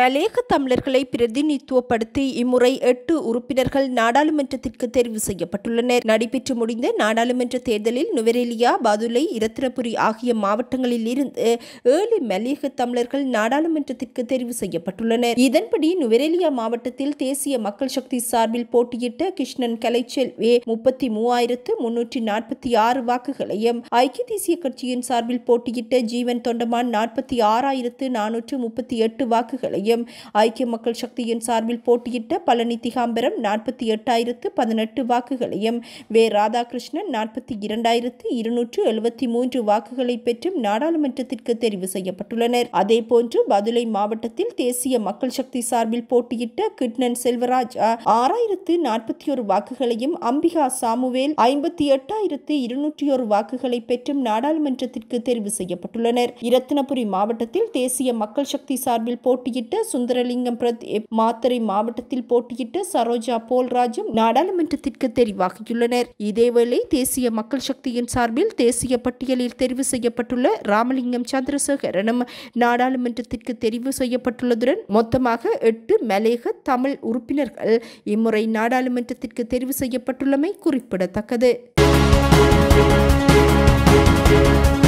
மலேக தமிழர்களை பிரதிநிதித்துவப்படுத்தி இம்முறை எட்டு உறுப்பினர்கள் நாடாளுமன்றத்திற்கு தெரிவு செய்யப்பட்டுள்ளனர் நடைபெற்று முடிந்த நாடாளுமன்ற தேர்தலில் நுவரெலியா பதுளை இரத்தினபுரி ஆகிய மாவட்டங்களில் இருந்து ஏழு மலேக தமிழர்கள் நாடாளுமன்றத்திற்கு தெரிவு செய்யப்பட்டுள்ளனர் இதன்படி நுவரெலியா மாவட்டத்தில் தேசிய மக்கள் சக்தி சார்பில் போட்டியிட்ட கிருஷ்ணன் கலைச்செல்வி முப்பத்தி மூவாயிரத்து முன்னூற்றி நாற்பத்தி ஆறு வாக்குகளையும் ஐக்கிய தேசிய கட்சியின் சார்பில் போட்டியிட்ட ஜீவன் தொண்டமான் நாற்பத்தி ஆறாயிரத்து நானூற்று முப்பத்தி எட்டு வாக்குகளையும் ஐக்கிய மக்கள் சக்தியின் சார்பில் போட்டியிட்ட பழனி திகாம்பரம் நாற்பத்தி எட்டாயிரத்து பதினெட்டு வாக்குகளையும் வே ராதாகிருஷ்ணன் நாற்பத்தி இரண்டாயிரத்து இருநூற்று எழுபத்தி மூன்று வாக்குகளை பெற்றும் நாடாளுமன்றத்திற்கு தெரிவு செய்யப்பட்டுள்ளனர் அதேபோன்று பதுளை மாவட்டத்தில் தேசிய மக்கள் சக்தி சார்பில் போட்டியிட்ட கிட்னன் செல்வராஜ் ஆறாயிரத்து நாற்பத்தி ஒரு வாக்குகளையும் அம்பிகா சாமுவேல் ஐம்பத்தி எட்டாயிரத்து இருநூற்றி ஒரு வாக்குகளை பெற்றும் நாடாளுமன்றத்திற்கு தெரிவு செய்யப்பட்டுள்ளனர் இரத்தினபுரி மாவட்டத்தில் தேசிய மக்கள் சக்தி சார்பில் போட்டியிட்ட சுந்தரலிங்கம் பிரதீப் மாத்தறை மாவட்டத்தில் போட்டியிட்ட சரோஜா போல்ராஜும் நாடாளுமன்றத்திற்கு தெரிவாகியுள்ளனர் இதேவேளை தேசிய மக்கள் சக்தியின் சார்பில் தேசிய பட்டியலில் தெரிவு செய்யப்பட்டுள்ள ராமலிங்கம் சந்திரசேகரனும் நாடாளுமன்றத்திற்கு தெரிவு செய்யப்பட்டுள்ளதுடன் மொத்தமாக எட்டு மலேக தமிழ் உறுப்பினர்கள் இம்முறை நாடாளுமன்றத்திற்கு தெரிவு செய்யப்பட்டுள்ளமை குறிப்பிடத்தக்கது